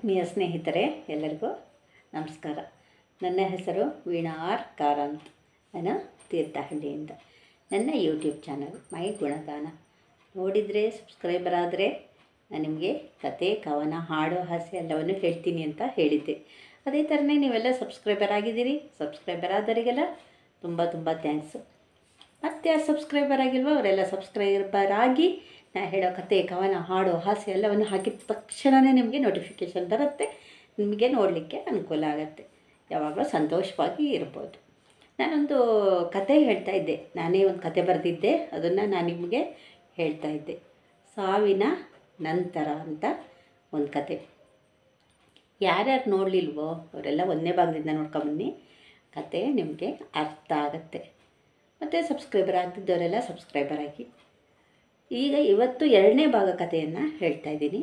ಆತ್ಮೀಯ ಸ್ನೇಹಿತರೆ ಎಲ್ಲರಿಗೂ ನಮಸ್ಕಾರ ನನ್ನ ಹೆಸರು ವೀಣಾ ಆರ್ ಕಾರಂತ್ ನಾನು ತೀರ್ಥಹಳ್ಳಿಯಿಂದ ನನ್ನ ಯೂಟ್ಯೂಬ್ ಚಾನಲ್ ಮೈ ಗುಣಗಾನ ನೋಡಿದರೆ ಸಬ್ಸ್ಕ್ರೈಬರ್ ಆದರೆ ನಾನು ನಿಮಗೆ ಕತೆ ಕವನ ಹಾಡು ಹಾಸ್ಯ ಎಲ್ಲವನ್ನು ಹೇಳ್ತೀನಿ ಅಂತ ಹೇಳಿದ್ದೆ ಅದೇ ಥರನೇ ನೀವೆಲ್ಲ ಸಬ್ಸ್ಕ್ರೈಬರ್ ಆಗಿದ್ದೀರಿ ಸಬ್ಸ್ಕ್ರೈಬರ್ ಆದವರಿಗೆಲ್ಲ ತುಂಬ ತುಂಬ ಥ್ಯಾಂಕ್ಸು ಮತ್ತು ಯಾರು ಸಬ್ಸ್ಕ್ರೈಬರ್ ಆಗಿಲ್ವೋ ಅವರೆಲ್ಲ ಸಬ್ಸ್ಕ್ರೈಬರ್ ಆಗಿ ನಾ ಹೇಳೋ ಕತೆ ಕವನ ಹಾಡು ಹಾಸ್ಯ ಎಲ್ಲವನ್ನು ಹಾಕಿದ ತಕ್ಷಣವೇ ನಿಮಗೆ ನೋಟಿಫಿಕೇಷನ್ ಬರುತ್ತೆ ನಿಮಗೆ ನೋಡಲಿಕ್ಕೆ ಅನುಕೂಲ ಆಗುತ್ತೆ ಯಾವಾಗಲೂ ಸಂತೋಷವಾಗಿ ಇರ್ಬೋದು ನಾನೊಂದು ಕತೆ ಹೇಳ್ತಾ ಇದ್ದೆ ನಾನೇ ಒಂದು ಕತೆ ಬರೆದಿದ್ದೆ ಅದನ್ನು ನಾನು ನಿಮಗೆ ಹೇಳ್ತಾ ಇದ್ದೆ ಸಾವಿನ ನಂತರ ಅಂತ ಒಂದು ಕತೆ ಯಾರ್ಯಾರು ನೋಡಲಿಲ್ವೋ ಅವರೆಲ್ಲ ಒಂದನೇ ಭಾಗದಿಂದ ನೋಡ್ಕೊಂಬನ್ನಿ ಕತೆ ನಿಮಗೆ ಅರ್ಥ ಆಗುತ್ತೆ ಮತ್ತು ಸಬ್ಸ್ಕ್ರೈಬರ್ ಆಗ್ತಿದ್ದವರೆಲ್ಲ ಸಬ್ಸ್ಕ್ರೈಬರ್ ಆಗಿ ಈಗ ಇವತ್ತು ಎರಡನೇ ಭಾಗ ಕಥೆಯನ್ನು ಹೇಳ್ತಾ ಇದ್ದೀನಿ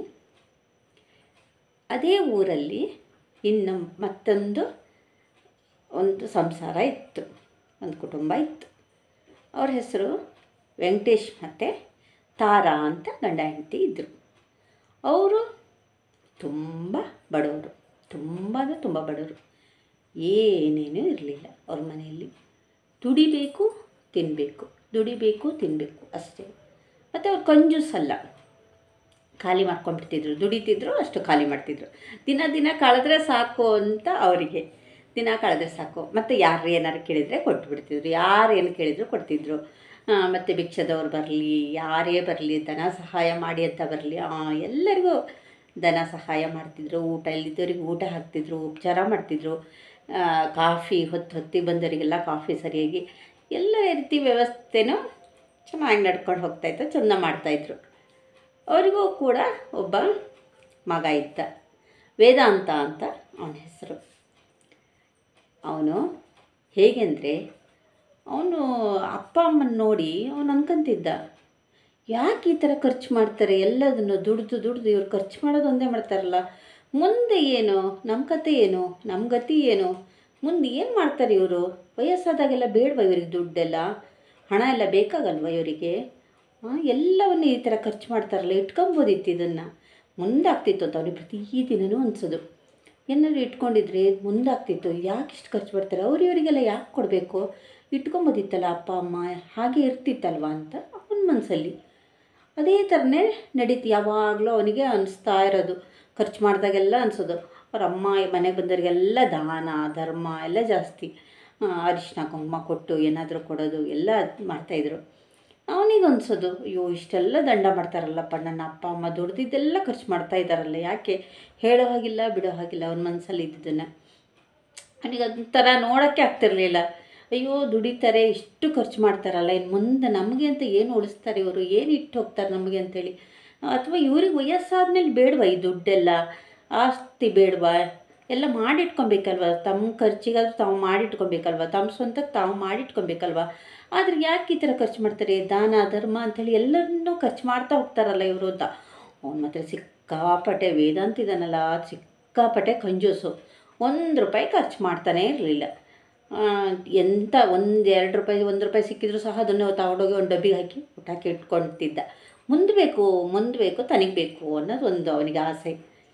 ಅದೇ ಊರಲ್ಲಿ ಇನ್ನು ಮತ್ತೊಂದು ಒಂದು ಸಂಸಾರ ಇತ್ತು ಒಂದು ಕುಟುಂಬ ಇತ್ತು ಅವ್ರ ಹೆಸರು ವೆಂಕಟೇಶ್ ಮತ್ತು ತಾರಾ ಅಂತ ಗಂಡ ಹೆಂಡತಿ ಇದ್ದರು ಅವರು ತುಂಬ ಬಡವರು ತುಂಬ ಅಂದರೆ ತುಂಬ ಬಡವರು ಏನೇನೂ ಇರಲಿಲ್ಲ ಅವ್ರ ಮನೆಯಲ್ಲಿ ದುಡಿಬೇಕು ತಿನ್ನಬೇಕು ದುಡಿಬೇಕು ತಿನ್ನಬೇಕು ಅಷ್ಟೇ ಮತ್ತು ಅವ್ರು ಕಂಜೂಸ್ ಅಲ್ಲ ಖಾಲಿ ಮಾಡ್ಕೊಂಡ್ಬಿಡ್ತಿದ್ರು ದುಡಿತಿದ್ರು ಅಷ್ಟು ಖಾಲಿ ಮಾಡ್ತಿದ್ರು ದಿನ ದಿನ ಕಳೆದ್ರೆ ಸಾಕು ಅಂತ ಅವರಿಗೆ ದಿನ ಕಳೆದ್ರೆ ಸಾಕು ಮತ್ತು ಯಾರು ಏನಾರು ಕೇಳಿದರೆ ಕೊಟ್ಬಿಡ್ತಿದ್ರು ಯಾರು ಏನು ಕೇಳಿದ್ರು ಕೊಡ್ತಿದ್ರು ಮತ್ತು ಭಿಕ್ಷದವ್ರು ಬರಲಿ ಯಾರೇ ಬರಲಿ ದನ ಸಹಾಯ ಮಾಡಿ ಅಂತ ಬರಲಿ ಎಲ್ಲರಿಗೂ ದನ ಸಹಾಯ ಮಾಡ್ತಿದ್ರು ಊಟ ಇಲ್ಲಿದ್ದವ್ರಿಗೆ ಊಟ ಹಾಕ್ತಿದ್ರು ಉಪಚಾರ ಮಾಡ್ತಿದ್ರು ಕಾಫಿ ಹೊತ್ತು ಹೊತ್ತಿಗೆ ಬಂದವರಿಗೆಲ್ಲ ಕಾಫಿ ಸರಿಯಾಗಿ ಎಲ್ಲ ರೀತಿ ವ್ಯವಸ್ಥೆನೂ ಚೆನ್ನಾಗಿ ನಡ್ಕೊಂಡು ಹೋಗ್ತಾಯಿತ್ತು ಚೆಂದ ಮಾಡ್ತಾಯಿದ್ರು ಅವರಿಗೂ ಕೂಡ ಒಬ್ಬ ಮಗ ಇದ್ದ ವೇದಾಂತ ಅಂತ ಅವನ ಹೆಸರು ಅವನು ಹೇಗೆಂದರೆ ಅವನು ಅಪ್ಪ ಅಮ್ಮನ ನೋಡಿ ಅವನು ಅನ್ಕೊಂತಿದ್ದ ಯಾಕೆ ಈ ಥರ ಖರ್ಚು ಮಾಡ್ತಾರೆ ಎಲ್ಲದನ್ನು ದುಡ್ದು ದುಡ್ದು ಇವ್ರು ಖರ್ಚು ಮಾಡೋದು ಒಂದೇ ಮಾಡ್ತಾರಲ್ಲ ಮುಂದೆ ಏನು ನಮ್ಮ ಕತೆ ಏನು ನಮ್ಮ ಗತಿ ಏನು ಮುಂದೆ ಏನು ಮಾಡ್ತಾರೆ ಇವರು ವಯಸ್ಸಾದಾಗೆಲ್ಲ ಬೇಡವಾ ಇವರಿಗೆ ದುಡ್ಡೆಲ್ಲ ಹಣ ಎಲ್ಲ ಬೇಕಾಗಲ್ವ ಇವರಿಗೆ ಎಲ್ಲವನ್ನು ಈ ಥರ ಖರ್ಚು ಮಾಡ್ತಾರಲ್ಲ ಇಟ್ಕೊಬೋದಿತ್ತು ಇದನ್ನು ಮುಂದಾಗ್ತಿತ್ತು ಅಂತ ಅವನಿಗೆ ಪ್ರತಿದಿನವೂ ಅನಿಸೋದು ಏನಾದ್ರು ಇಟ್ಕೊಂಡಿದ್ರೆ ಮುಂದಾಗ್ತಿತ್ತು ಯಾಕೆ ಇಷ್ಟು ಖರ್ಚು ಮಾಡ್ತಾರೆ ಅವ್ರು ಇವರಿಗೆಲ್ಲ ಯಾಕೆ ಕೊಡಬೇಕು ಇಟ್ಕೊಬೋದಿತ್ತಲ್ಲ ಅಪ್ಪ ಅಮ್ಮ ಹಾಗೆ ಇರ್ತಿತ್ತಲ್ವ ಅಂತ ಅವನ ಮನಸ್ಸಲ್ಲಿ ಅದೇ ಥರನೇ ನಡೀತು ಯಾವಾಗಲೂ ಅವನಿಗೆ ಅನಿಸ್ತಾ ಇರೋದು ಖರ್ಚು ಮಾಡಿದಾಗೆಲ್ಲ ಅನಿಸೋದು ಅವ್ರ ಅಮ್ಮ ಮನೆಗೆ ಬಂದವರಿಗೆಲ್ಲ ದಾನ ಧರ್ಮ ಎಲ್ಲ ಜಾಸ್ತಿ ಅರಿಶಿನ ಕುಂಕುಮ ಕೊಟ್ಟು ಏನಾದರೂ ಕೊಡೋದು ಎಲ್ಲ ಮಾಡ್ತಾಯಿದ್ರು ಅವನಿಗೆ ಅನ್ಸೋದು ಅಯ್ಯೋ ಇಷ್ಟೆಲ್ಲ ದಂಡ ಮಾಡ್ತಾರಲ್ಲಪ್ಪ ನನ್ನ ಅಪ್ಪ ಅಮ್ಮ ದುಡ್ದಿದ್ದೆಲ್ಲ ಖರ್ಚು ಮಾಡ್ತಾ ಇದ್ದಾರಲ್ಲ ಯಾಕೆ ಹೇಳೋ ಹಾಗಿಲ್ಲ ಬಿಡೋ ಹಾಗಿಲ್ಲ ಅವನ ಮನಸ್ಸಲ್ಲಿ ಇದ್ದಿದ್ದನ್ನು ಅವನಿಗೆ ಅದೊಂಥರ ನೋಡೋಕ್ಕೆ ಆಗ್ತಿರ್ಲಿಲ್ಲ ಅಯ್ಯೋ ದುಡಿತಾರೆ ಇಷ್ಟು ಖರ್ಚು ಮಾಡ್ತಾರಲ್ಲ ಇನ್ನು ಮುಂದೆ ನಮಗೆ ಅಂತ ಏನು ಉಳಿಸ್ತಾರೆ ಇವರು ಏನು ಇಟ್ಟು ಹೋಗ್ತಾರೆ ನಮಗೆ ಅಂತೇಳಿ ಅಥವಾ ಇವ್ರಿಗೆ ವಯಸ್ಸಾದ್ಮೇಲೆ ಬೇಡವಾ ಈ ದುಡ್ಡೆಲ್ಲ ಆಸ್ತಿ ಬೇಡವಾ ಎಲ್ಲ ಮಾಡಿಟ್ಕೊಬೇಕಲ್ವ ತಮ್ಮ ಖರ್ಚಿಗಾದ್ರೂ ತಾವು ಮಾಡಿಟ್ಕೊಬೇಕಲ್ವ ತಮ್ಮ ಸ್ವಂತಕ್ಕೆ ತಾವು ಮಾಡಿಟ್ಕೊಬೇಕಲ್ವ ಆದರೆ ಯಾಕೆ ಈ ಥರ ಖರ್ಚು ಮಾಡ್ತಾರೆ ದಾನ ಧರ್ಮ ಅಂಥೇಳಿ ಎಲ್ಲರನ್ನೂ ಖರ್ಚು ಮಾಡ್ತಾ ಹೋಗ್ತಾರಲ್ಲ ಇವರು ಅಂತ ಅವ್ನು ಮಾತ್ರ ಸಿಕ್ಕಾಪಟ್ಟೆ ವೇದಾಂತ ಇದ್ದಾನಲ್ಲ ಸಿಕ್ಕಾಪಟ್ಟೆ ಕಂಜೂಸು ಒಂದು ರೂಪಾಯಿ ಖರ್ಚು ಮಾಡ್ತಾನೇ ಇರಲಿಲ್ಲ ಎಂಥ ಒಂದು ಎರಡು ರೂಪಾಯಿ ಒಂದು ರೂಪಾಯಿ ಸಿಕ್ಕಿದ್ರು ಸಹ ಅದನ್ನು ತಗೊಂಡೋಗಿ ಒಂದು ಡಬ್ಬಿಗೆ ಹಾಕಿ ಊಟಕ್ಕೆ ಇಟ್ಕೊಳ್ತಿದ್ದ ಮುಂದೆ ಬೇಕು ಮುಂದೆ ಬೇಕು ತನಗೆ ಬೇಕು ಅನ್ನೋದು ಒಂದು ಅವನಿಗೆ ಆಸೆ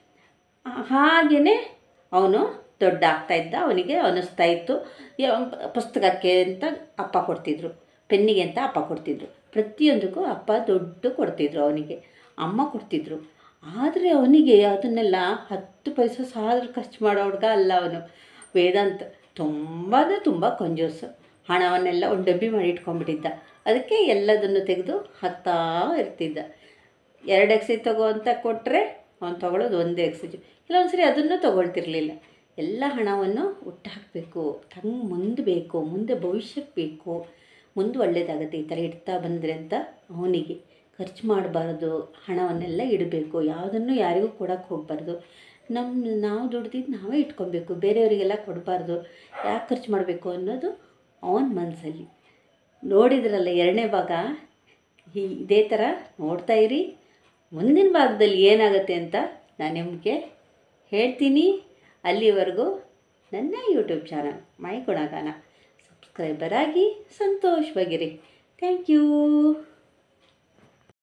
ಹಾಗೆಯೇ ಅವನು ದೊಡ್ಡ ಆಗ್ತಾ ಇದ್ದ ಅವನಿಗೆ ಅನ್ನಿಸ್ತಾ ಇತ್ತು ಪುಸ್ತಕಕ್ಕೆ ಅಂತ ಅಪ್ಪ ಕೊಡ್ತಿದ್ರು ಪೆನ್ನಿಗೆ ಅಂತ ಅಪ್ಪ ಕೊಡ್ತಿದ್ರು ಪ್ರತಿಯೊಂದಕ್ಕೂ ಅಪ್ಪ ದೊಡ್ಡ ಕೊಡ್ತಿದ್ರು ಅವನಿಗೆ ಅಮ್ಮ ಕೊಡ್ತಿದ್ರು ಆದರೆ ಅವನಿಗೆ ಅದನ್ನೆಲ್ಲ ಹತ್ತು ಪೈಸೆ ಸಹ ಖರ್ಚು ಮಾಡೋ ಹುಡುಗ ಅಲ್ಲ ಅವನು ವೇದಾಂತ ತುಂಬ ಅಂದರೆ ತುಂಬ ಕಂಜೂಸು ಹಣವನ್ನೆಲ್ಲ ಒಂದು ಡಬ್ಬಿ ಮಾಡಿ ಇಟ್ಕೊಂಡ್ಬಿಟ್ಟಿದ್ದ ಅದಕ್ಕೆ ಎಲ್ಲದನ್ನು ತೆಗೆದು ಹಾಕ್ತಾ ಇರ್ತಿದ್ದ ಎರಡು ಎಕ್ಸಿ ತಗೋ ಅಂತ ಕೊಟ್ಟರೆ ಅವ್ನು ತೊಗೊಳೋದು ಒಂದು ಎಕ್ಸಿಜು ಕೆಲವೊಂದು ಸರಿ ಅದನ್ನು ತೊಗೊಳ್ತಿರ್ಲಿಲ್ಲ ಎಲ್ಲ ಹಣವನ್ನು ಹುಟ್ಟು ಹಾಕಬೇಕು ತಂಗೆ ಮುಂದೆ ಬೇಕು ಮುಂದೆ ಭವಿಷ್ಯಕ್ಕೆ ಬೇಕು ಮುಂದೆ ಒಳ್ಳೇದಾಗುತ್ತೆ ಈ ಥರ ಇಡ್ತಾ ಬಂದರೆ ಅಂತ ಅವನಿಗೆ ಖರ್ಚು ಮಾಡಬಾರ್ದು ಹಣವನ್ನೆಲ್ಲ ಇಡಬೇಕು ಯಾವುದನ್ನು ಯಾರಿಗೂ ಕೊಡೋಕ್ಕೆ ಹೋಗಬಾರ್ದು ನಮ್ಮ ನಾವು ದುಡ್ದಿದ್ದು ನಾವೇ ಇಟ್ಕೊಬೇಕು ಬೇರೆಯವರಿಗೆಲ್ಲ ಕೊಡಬಾರ್ದು ಯಾಕೆ ಖರ್ಚು ಮಾಡಬೇಕು ಅನ್ನೋದು ಅವನ ಮನಸ್ಸಲ್ಲಿ ನೋಡಿದ್ರಲ್ಲ ಎರಡನೇ ಭಾಗ ಇದೇ ಥರ ನೋಡ್ತಾ ಇರಿ ಮುಂದಿನ ಭಾಗದಲ್ಲಿ ಏನಾಗುತ್ತೆ ಅಂತ ನಾನು ನಿಮಗೆ ಹೇಳ್ತೀನಿ ಅಲ್ಲಿವರೆಗೂ ನನ್ನ ಯೂಟ್ಯೂಬ್ ಚಾನಲ್ ಮೈ ಗುಣಗಾನ ಸಬ್ಸ್ಕ್ರೈಬರ್ ಆಗಿ ಸಂತೋಷವಾಗಿರಿ ಥ್ಯಾಂಕ್ ಯು